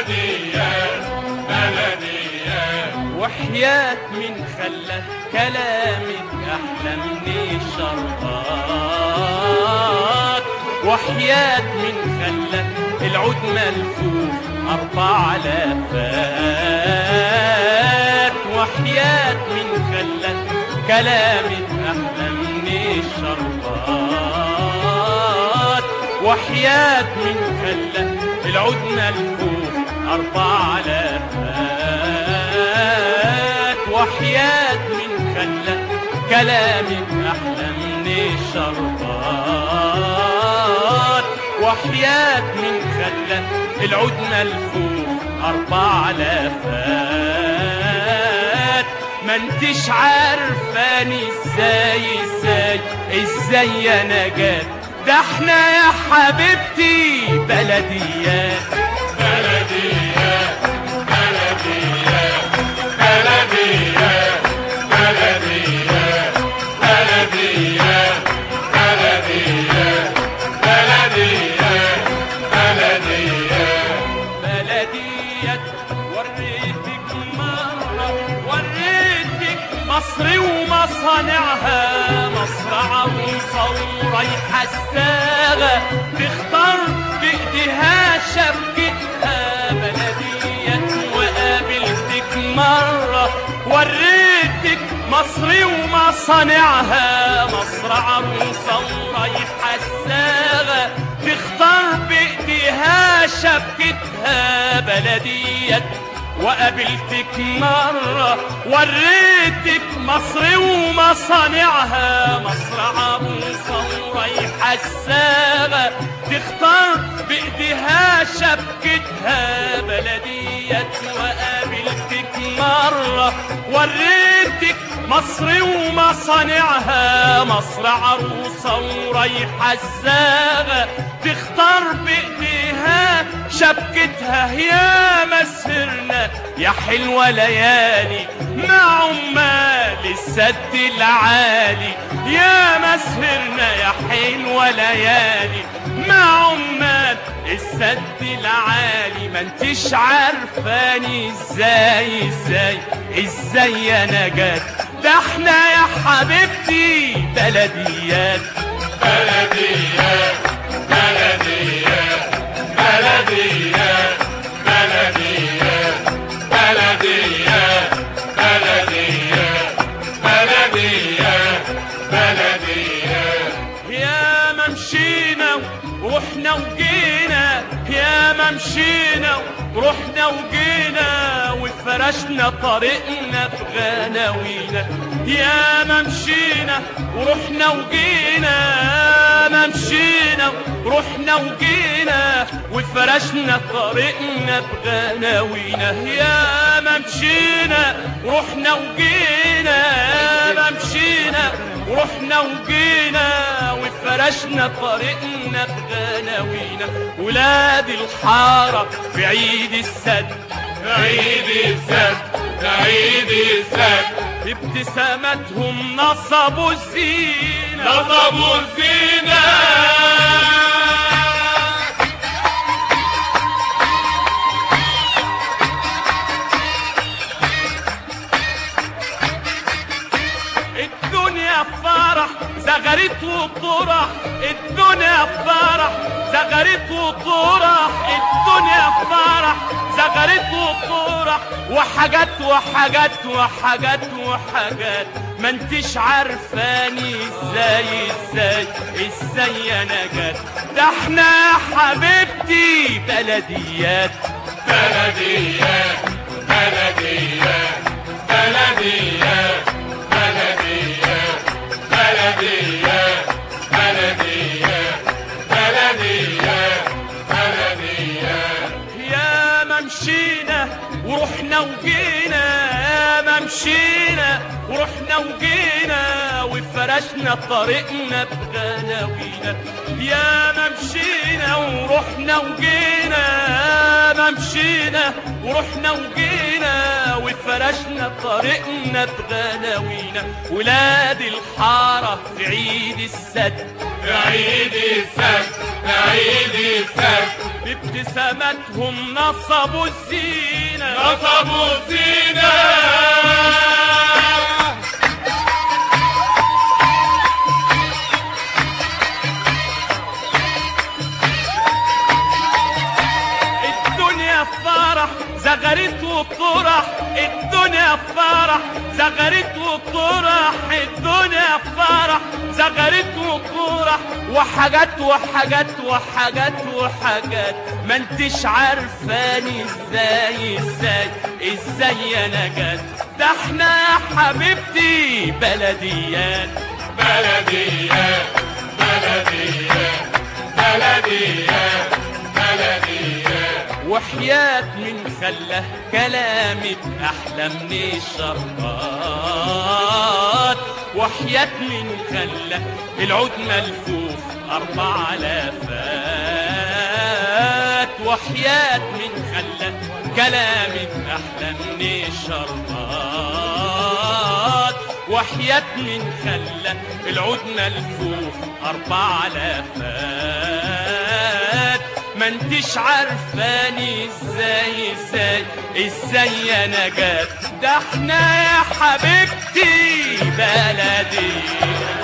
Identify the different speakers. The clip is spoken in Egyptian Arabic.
Speaker 1: بلديات بلديات
Speaker 2: وحياة من خلى كلامك أحلى من الشربات وحياة من خلى العود ملفوف أربع لفات وحياة من خلى كلامك أحلى من الشربات وحياة من خلى العود ملفوف أربع لفات وحياة من خلى كلامك أحلى من الشربات وحياة من خلى العود ملفوف أربع لفات ما انتش عارفاني ازاي ازاي ازاي انا جات ده احنا يا حبيبتي بلديات
Speaker 1: بلديات بلديات بلديات بلديات بلديات بلديات بلديات بلديات
Speaker 2: بلديات وريتك مرة وريتك مصر ومصانعها مصر عروسة ورايحة الساغة تختار بإيديها شبكتها بلديات وقابلتك مرة وريتك مصر ومصانعها مصر عروسة ورايحة الساغة تختار بإيديها شبكتها بلديات وقابلتك مرة وريتك مصر ومصانعها مصر عروسة ورايحة الساغة تختار بإيديها شبكتها بلديات وقابلتك مرة وريتك مصر ومصانعها مصر عروسة ورايحة الساغة تختار بإيديها شبكتها يا مسهرنا يا حلوة ليالي مع عمال السد العالي يا مسهرنا يا حلوة ليالي مع عمال السد العالي ما انتش عارفاني ازاي ازاي ازاي انا جات ده احنا يا حبيبتي بلديات
Speaker 1: بلديات بلديات بلديات بلديات بلديات بلديات بلديات بلديات
Speaker 2: يا ما مشينا ورحنا وجينا يا ما مشينا ورحنا وجينا وفرشنا طريقنا بغناوينا يا ما مشينا ورحنا وجينا يا ما مشينا ورحنا وجينا وفرشنا طريقنا بغناوينا يا ما مشينا ورحنا وجينا يا ما مشينا ورحنا وجينا وفرشنا طريقنا بغناوينا ولاد الحارة في عيد السد
Speaker 1: عيد السد عيد السد
Speaker 2: ابتسامتهم نصبوا الزينة
Speaker 1: نصبوا الزينة
Speaker 2: الدنيا فرح زغرت وطرح الدنيا فرح زغرت وطرح الدنيا فرح زغرت وطرح وحاجات وحاجات وحاجات وحاجات ما انتش عارفاني ازاي ازاي ازاي انا جات ده احنا يا حبيبتي بلديات
Speaker 1: بلديات بلديات بلديات بلديات بلديات بلديات بلديات بلديات
Speaker 2: يا ما مشينا ورحنا وجينا يا ما مشينا ورحنا وجينا وفرشنا طريقنا بغناوينا يا ما مشينا ورحنا وجينا يا ما مشينا ورحنا وجينا وفرشنا وفرشنا طريقنا بغلاوينا ولاد الحارة في عيد السد
Speaker 1: عيد السد عيد السد
Speaker 2: بابتساماتهم نصبوا الزينة
Speaker 1: نصبوا زينة
Speaker 2: الدنيا فرح زغرت وطرح الدنيا فرح زغرت وطرح الدنيا فرح زغرت وطرح وحاجات وحاجات وحاجات وحاجات ما انتش عارفاني ازاي ازاي ازاي انا جات ده احنا يا حبيبتي بلديات
Speaker 1: بلديات بلديات بلديات بلديات
Speaker 2: وحياة من خلى كلامك أحلى من الشربات وحياة من خلى العود ملفوف أربع آلافات وحياة من خلى كلامك أحلى من الشربات وحياة من خلى العود ملفوف أربع آلافات ما انتش عارفاني ازاي ازاي ازاي انا جات ده احنا يا حبيبتي بلدي